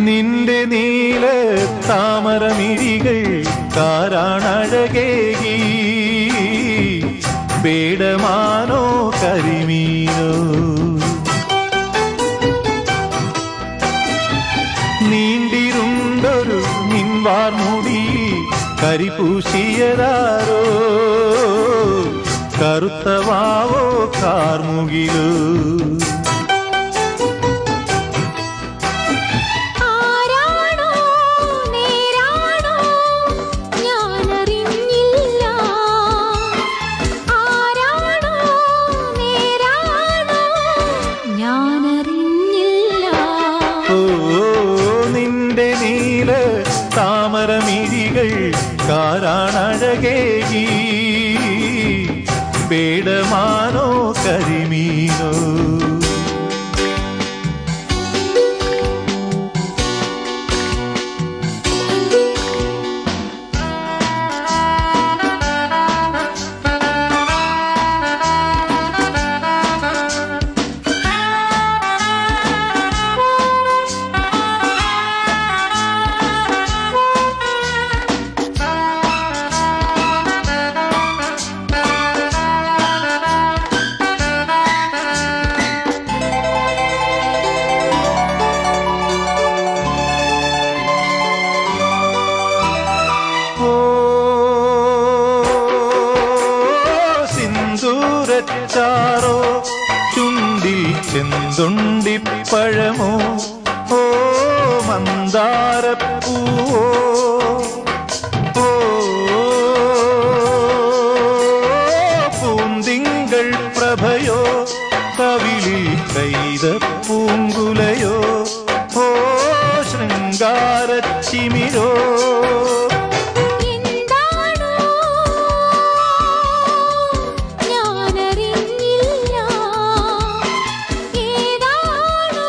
നിന്റെ നീല താമരമിഴികൾ കാരാണഴകേകി പേടമാനോ കരിമീനോ നീണ്ടിരുണ്ടൊരു നിൻവാർമുടി കരിപൂശിയതാരോ കറുത്തവാവോ കാർമുകിലോ ആരാണോ നേരാണോ ഞാനറിഞ്ഞില്ല ആരാണോ നേരാണോ ഞാനറിഞ്ഞില്ല ഓ നിന്റെ നീല താമരമിഴികൾ കാരാണഴകേകി പേടമാനോ കരിമീനോ ഓ സിന്ദൂരച്ചാറോ ചുണ്ടിൽ ചെന്തുണ്ടിപ്പഴമോ ഓ മന്ദാരപ്പൂവോ ഓ പൂന്തിങ്കൾ പ്രഭയോ കവിളിൽ കൈത പൂങ്കുലയോ ഓ ശൃംഗാരച്ചിമിരോ എന്താണോ ഞാനറിഞ്ഞില്ല ഏതാണോ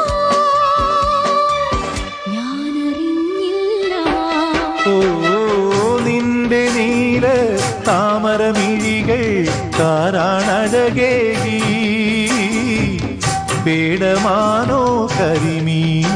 ഞാനറിഞ്ഞില്ല ഓ നിന്റെ നീല താമരമിഴികൾ കാരാണഴകേകി പേടമാനോ കരിമീനോ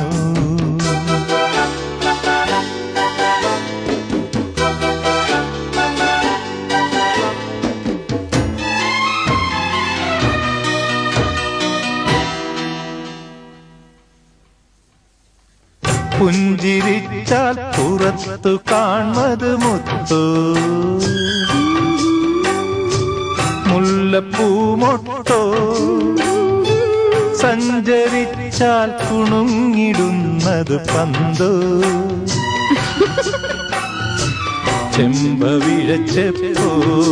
പുഞ്ചിരിച്ചാൽ പുറത്തു കാൺമത് മുത്തു മുല്ലപ്പൂമൊട്ടോ സഞ്ചരിച്ചാൽ കുണുങ്ങിടുന്നത് പന്തോ ചെമ്പവിഴച്ചപ്പോ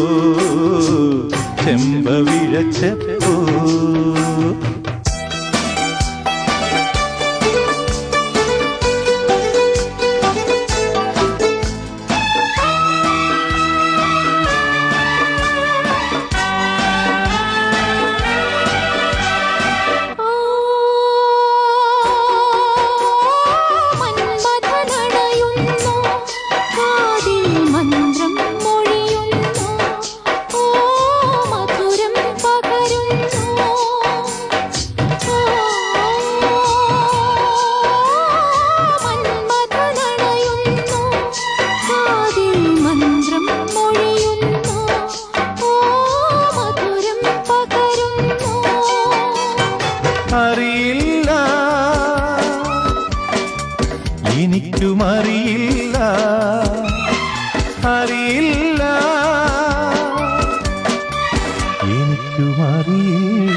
ചെമ്പവിഴച്ചപ്പോ ഓ മന്മഥനണയുന്നു കാതിൽ മന്ത്രം മൊഴിയുന്നു ഓ മധുരം പകരുന്നു ഓ മന്മഥനണയുന്നു കാതിൽ മന്ത്രം മൊഴിയുന്നു ഓ മധുരം പകരുന്നു അറിയില്ല എനിക്കും അറിയില്ല അറിയില്ല എനിക്കും അറിയില്ല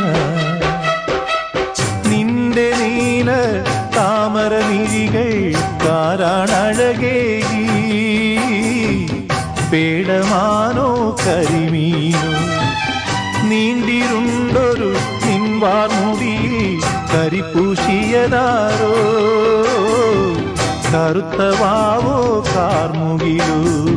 നിന്റെ നീല താമര നിഴികൾ കാരാണഴകേകി പേടമാനോ കരിമീനോ നീണ്ടിരുണ്ടൊരു നിൻവാർമുടിയിൽ കരിപ്പൂശിയതാരോ കറുത്തവാവോ കാർമുകിലോ